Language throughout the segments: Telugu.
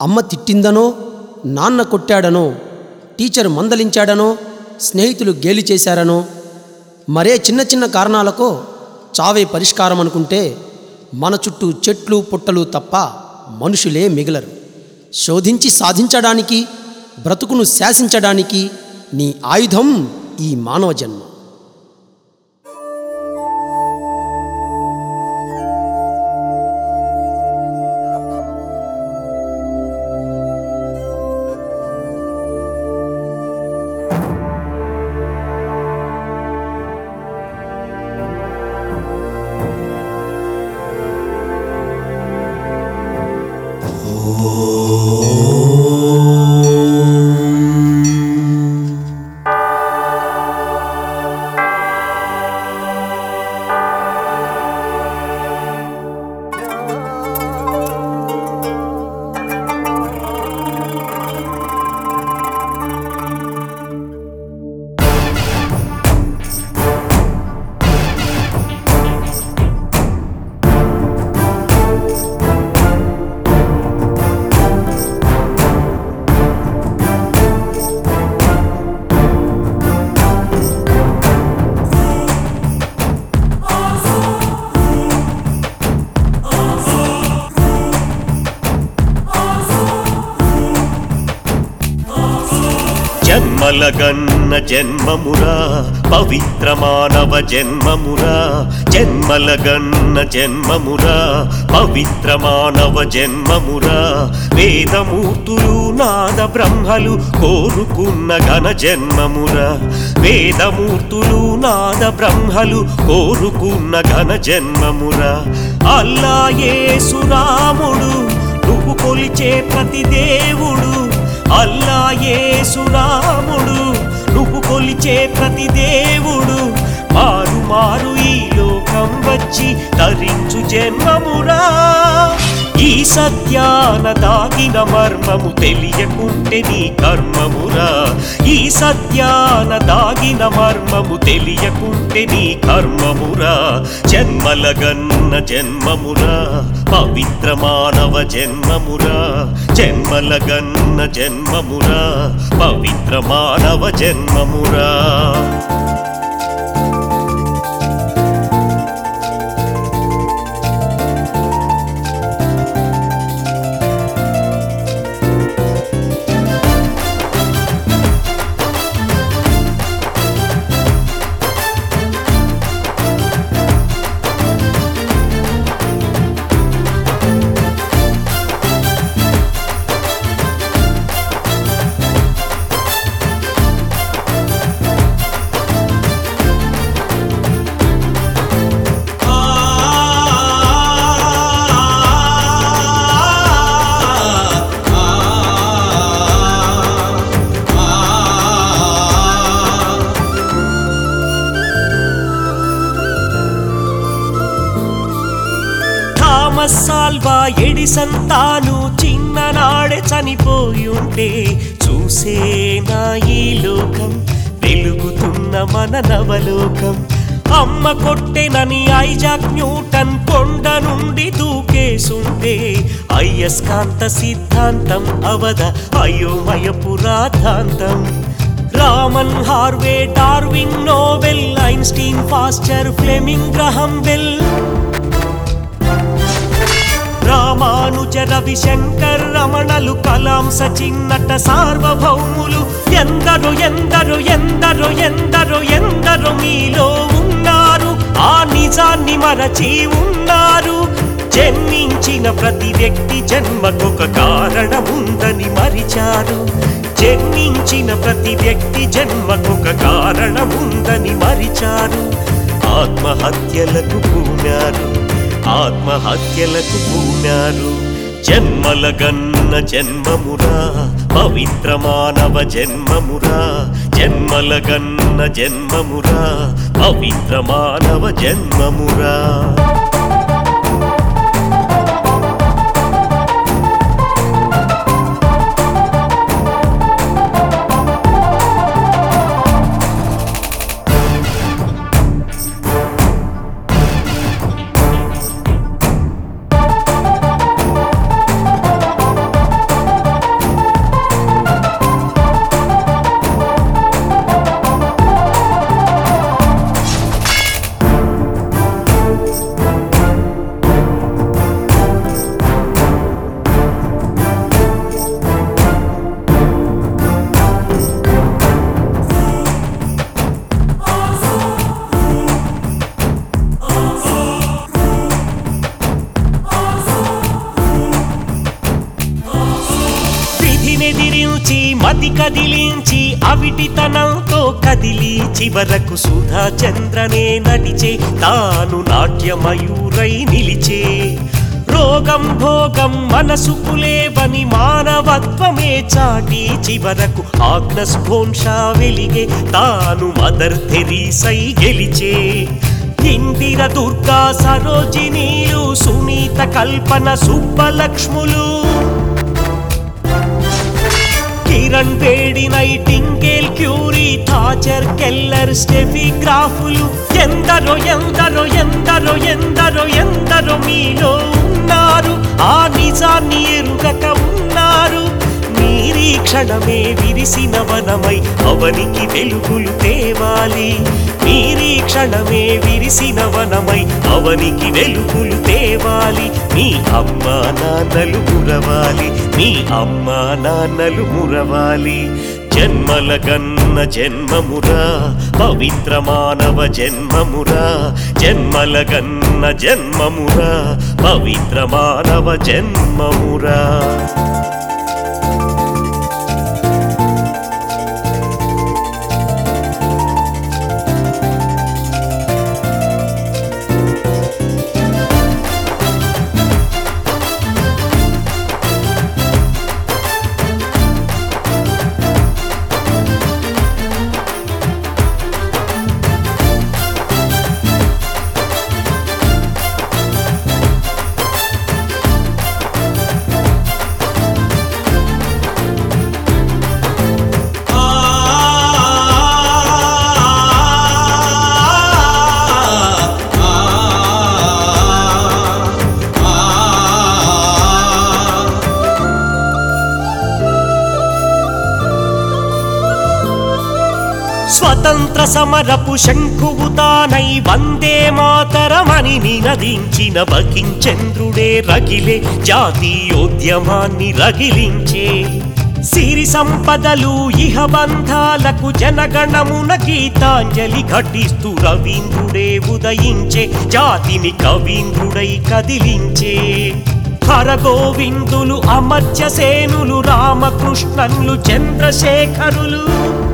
అమ్మ తిట్టిందనో నాన్న కొట్టాడనో టీచర్ మందలించాడనో స్నేహితులు గేలి చేశారనో మరే చిన్న చిన్న కారణాలకో చావే పరిష్కారం అనుకుంటే మన చుట్టూ చెట్లు పుట్టలు తప్ప మనుషులే మిగలరు శోధించి సాధించడానికి బ్రతుకును శాసించడానికి నీ ఆయుధం ఈ మానవ జన్మ జన్మలగన్న జన్మమురా పవిత్ర మానవ జన్మమురా జన్మలగన్న జన్మమురా పవిత్ర మానవ జన్మమురా వేదమూర్తులు నాద బ్రహ్మలు కోరుకున్న ఘన జన్మమురా వేదమూర్తులు నాద బ్రహ్మలు కోరుకున్న ఘన జన్మమురా అల్లా యేసురాముడు నువ్వు కొలిచే ప్రతి దేవుడు అల్లా యేసురాముడు నువ్వు కొలిచే ప్రతి దేవుడు మారు మారు ఈ లోకం వచ్చి ధరించు జన్మమురా ఈ సత్యాన దాగిన మర్మము తెలియకుంటే నీ కర్మమురా ఈ సత్యాన దాగిన మర్మము తెలియకుంటే నీ కర్మమురా జన్మలగన్న జన్మమురా పవిత్ర మానవ జన్మమురా జన్మలగన్న జన్మమురా పవిత్ర మానవ జన్మమురా థామస్ సాల్వా ఎడిసన్ తాను చిన్ననాడే చనిపోయి ఉంటే చూసేనా ఈ లోకం వెలుగుతున్న మన నవలోకం అమ్మ కొట్టెనని ఐజాక్ న్యూటన్ కొండ నుండి దూకేసుంటే అయ్యస్కాంత సిద్ధాంతం అవద అయోమయపు రాధాంతం Raman Harvey Darwin Nobel Einstein Pasteur Fleming Graham Bell Ramanuja Ravishankar రమణలు కలాం సచిన్నట సార్వభౌములు ఎందరు ఎందరు ఎందరు ఎందరు ఎందరు మీలో ఉన్నారు ఆ నిజాన్ని మరచి ఉన్నారు జన్మించిన ప్రతి వ్యక్తి జన్మకొక కారణముందని మరిచారు జన్మించిన ప్రతి వ్యక్తి జన్మకొక కారణముందని మరిచారు ఆత్మహత్యలకు పూనారు ఆత్మహత్యలకు పూనారు జన్మలగన్న జన్మమురా పవిత్ర మానవ జన్మమురా జన్మలగన్న జన్మమురా పవిత్ర మానవ జన్మమురా మతి కదిలించి అవిటితనంతో కదిలి చివరకు సుధా చంద్రనే నడిచే తాను నాట్యమయూరై నిలిచే రోగం భోగం మనసుకు లేవని మానవత్వమే చాటి చివరకు ఆగ్నస్ఫోంష వెలిగే తాను మదర్ తెరీసై గెలిచే ఇందిర దుర్గా సరోజినీలు సునీత కల్పన సుబ్బలక్ష్ములు Kiran Bedi Nightingale Curie Thatcher Keller Steffi గ్రాఫులు ఎందరో ఎందరో ఎందరో ఎందరో ఎందరో మీలో ఉన్నారు ఆ నిజాన్ని ఎరుగక ఉన్నారు నిరీక్షణమే విరిసిన వనమై అవనికి వెలుగులు తేవాలి నిరీక్షణమే విరిసిన వనమై అవనికి వెలుగులు తేవాలి మీ అమ్మా నాన్నలు మురవాలి మీ అమ్మా నాన్నలు మురవాలి జన్మల గన్న జన్మమురా పవిత్ర మానవ జన్మమురా జన్మల గన్న జన్మమురా పవిత్ర మానవ జన్మమురా స్వతంత్ర సమరపు శంకువు తానై వందే మాతరమని నినదించిన బకించంద్రుడే రగిలే జాతీయోద్యమాన్ని రగిలించే సిరి సంపదలు ఇహ బంధాలకు జనగణమున గీతాంజలి ఘటిస్తూ రవీంద్రుడే ఉదయించే జాతిని కవీంద్రుడై కదిలించే హరగోవిందులు అమర్త్య సేనులు రామకృష్ణన్లు చంద్రశేఖరులు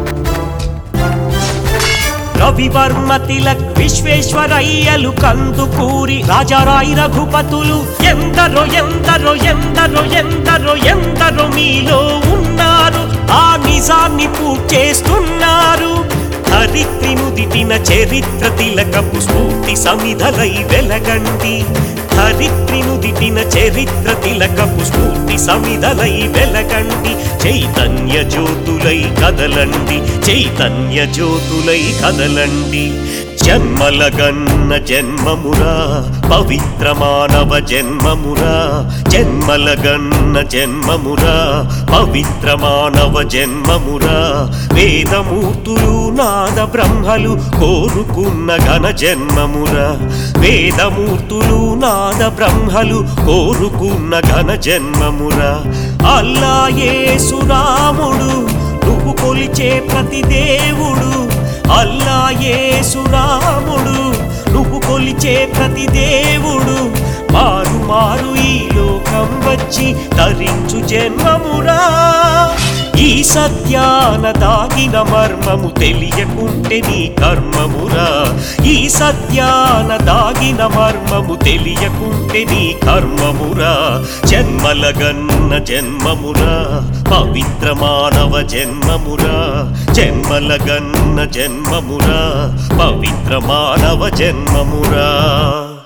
రవివర్మ తిలక్ విశ్వేశ్వరయ్యలు కందుకూరి రాజారాయి రఘుపతులు ఎందరో ఎందరో ఎందరో ఎందరో ఎందరో మీలో ఉన్నారు ఆ నిజాన్ని పూర్చేస్తున్నారు ధరిత్రి నుదిటిన చరిత్ర తిలకపు స్ఫూర్తి సమిధలై వెలగండి ధరిత్రి నుదిటిన చరిత్ర తిలకపు స్ఫూర్తి సమిధలై వెలగండి చైతన్య జ్యోతులై కదలండి చైతన్య జ్యోతులై కదలండి జన్మల గన్న జన్మమురా పవిత్ర మానవ జన్మమురా జన్మల గన్న జన్మమురా పవిత్ర మానవ జన్మమురా వేదమూర్తులు నాద బ్రహ్మలు కోరుకున్న ఘన జన్మమురా వేదమూర్తులు నాద బ్రహ్మలు కోరుకున్న ఘన జన్మమురా అల్లా యేసురాముడు నువ్వు కొలిచే ప్రతి దేవుడు అల్లా యేసురాముడు నువ్వు కొలిచే ప్రతి దేవుడు మారు మారు ఈ లోకం వచ్చి ధరించు జన్మమురా ఈ సత్యాన దాగిన మర్మము తెలియకుంటే నీ కర్మమురా ఈ సత్యాన దాగిన మర్మము తెలియకుంటే నీ కర్మమురా జన్మల గన్న జన్మమురా పవిత్ర మానవ జన్మమురా జన్మల గన్న జన్మమురా పవిత్ర మానవ జన్మమురా